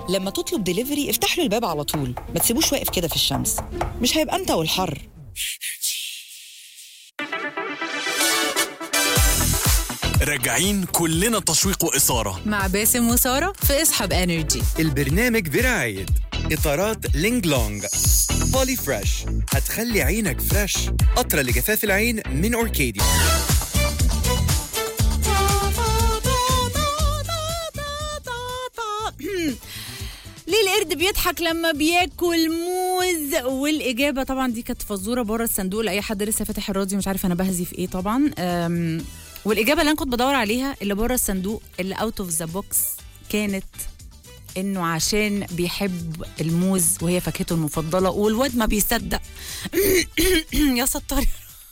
لما تطلب دليفري افتح له الباب على طول ما تسيبوش واقف كده في الشمس مش هيبقى انت والحر راجعين كلنا تشويق وإثارة مع باسم وسارة في اسحب انرجي البرنامج برعاية إطارات لينج لونج بولي فريش هتخلي عينك فريش قطرة لجفاف العين من أوركيدي ليه القرد بيضحك لما بياكل موز والاجابه طبعا دي كانت فزوره بره الصندوق لاي حد لسه فاتح الراديو مش عارف انا بهزي في ايه طبعا أم، والاجابه اللي انا كنت بدور عليها اللي بره الصندوق اللي اوت اوف ذا بوكس كانت انه عشان بيحب الموز وهي فاكهته المفضله والواد ما بيصدق يا ستار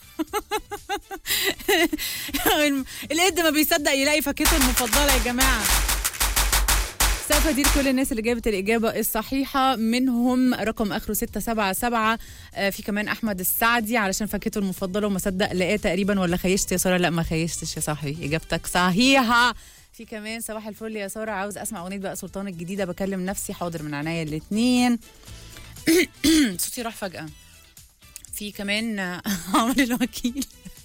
القد ما بيصدق يلاقي فاكهته المفضله يا جماعه سوف ادير كل الناس اللي جابت الاجابه الصحيحه منهم رقم اخره 677 آه، في كمان احمد السعدي علشان فاكهته المفضله وما صدق لقاه تقريبا ولا خيشت يا ساره لا ما خيشتش يا صاحبي اجابتك صحيحه في كمان صباح الفل يا ساره عاوز اسمع اغنيه بقى سلطان الجديده بكلم نفسي حاضر من عينيا الاثنين صوتي راح فجاه في كمان آه، عمرو الوكيل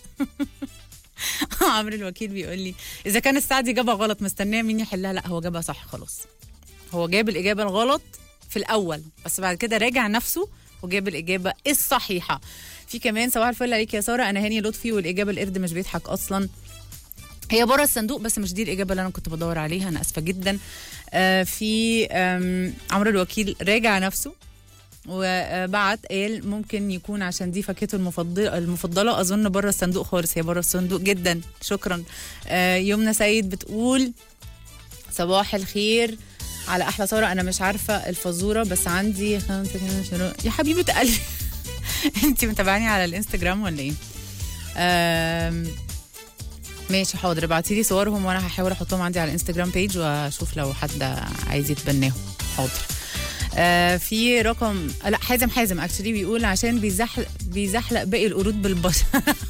عمرو الوكيل بيقول لي اذا كان السعدي جابها غلط مستنيه مين يحلها لا هو جابها صح خلاص هو جاب الاجابه الغلط في الاول بس بعد كده راجع نفسه وجاب الاجابه الصحيحه في كمان صباح الفل عليك يا ساره انا هاني لطفي والاجابه القرد مش بيضحك اصلا هي بره الصندوق بس مش دي الاجابه اللي انا كنت بدور عليها انا اسفه جدا آه في آم، عمرو الوكيل راجع نفسه وبعت قال ممكن يكون عشان دي فاكهته المفضله المفضله اظن بره الصندوق خالص هي بره الصندوق جدا شكرا آه، يمنى سيد بتقول صباح الخير على احلى ساره انا مش عارفه الفزوره بس عندي خمسة كمان شروق يا حبيبه قلبي انت متابعاني على الانستجرام ولا ايه آم، ماشي حاضر ابعتي لي صورهم وانا هحاول احطهم عندي على الانستجرام بيج واشوف لو حد عايز يتبناهم حاضر آه في رقم لا حازم حازم اكشلي بيقول عشان بيزحلق بيزحلق باقي القرود بالبشر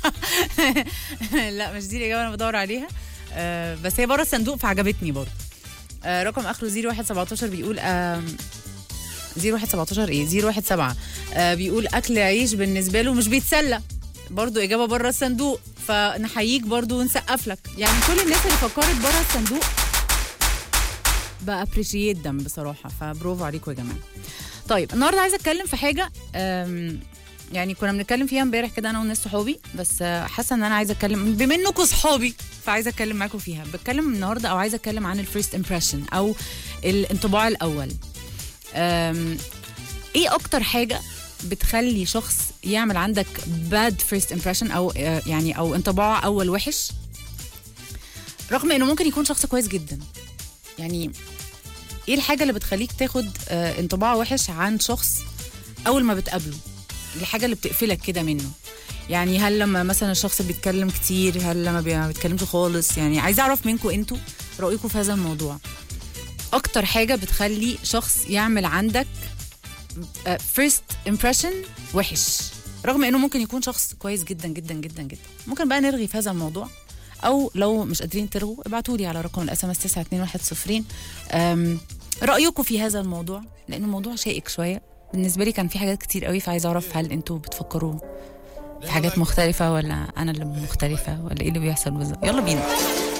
لا مش دي الاجابه انا بدور عليها آه بس هي بره الصندوق فعجبتني برضه آه رقم اخره 0117 بيقول آه 0117 ايه 017 آه بيقول اكل عيش بالنسبه له مش بيتسلى برضو اجابه بره الصندوق فنحييك برضو ونسقف لك يعني كل الناس اللي فكرت بره الصندوق بابريشيت دم بصراحه فبروفو عليكم يا جماعه طيب النهارده عايزه اتكلم في حاجه أم، يعني كنا بنتكلم فيها امبارح كده انا وناس صحابي بس آه، حاسه ان انا عايزه اتكلم بما انكم صحابي فعايزه اتكلم معاكم فيها بتكلم النهارده او عايزه اتكلم عن الفيرست امبريشن او الانطباع الاول أم، ايه اكتر حاجه بتخلي شخص يعمل عندك باد فيرست امبريشن او آه، يعني او انطباع اول وحش رغم انه ممكن يكون شخص كويس جدا يعني ايه الحاجه اللي بتخليك تاخد آه، انطباع وحش عن شخص اول ما بتقابله الحاجه اللي بتقفلك كده منه يعني هل لما مثلا الشخص بيتكلم كتير هل لما بي- ما بيتكلمش خالص يعني عايزه اعرف منكم انتوا رايكم في هذا الموضوع اكتر حاجه بتخلي شخص يعمل عندك فيرست امبريشن وحش رغم انه ممكن يكون شخص كويس جدا جدا جدا جدا ممكن بقى نرغي في هذا الموضوع او لو مش قادرين ترغوا ابعتوا لي على رقم الاس ام اس 92110 أم، رايكم في هذا الموضوع لانه موضوع شائك شويه بالنسبه لي كان في حاجات كتير قوي فعايزه اعرف هل انتوا بتفكروا في حاجات مختلفه ولا انا اللي مختلفه ولا ايه اللي بيحصل بالظبط يلا بينا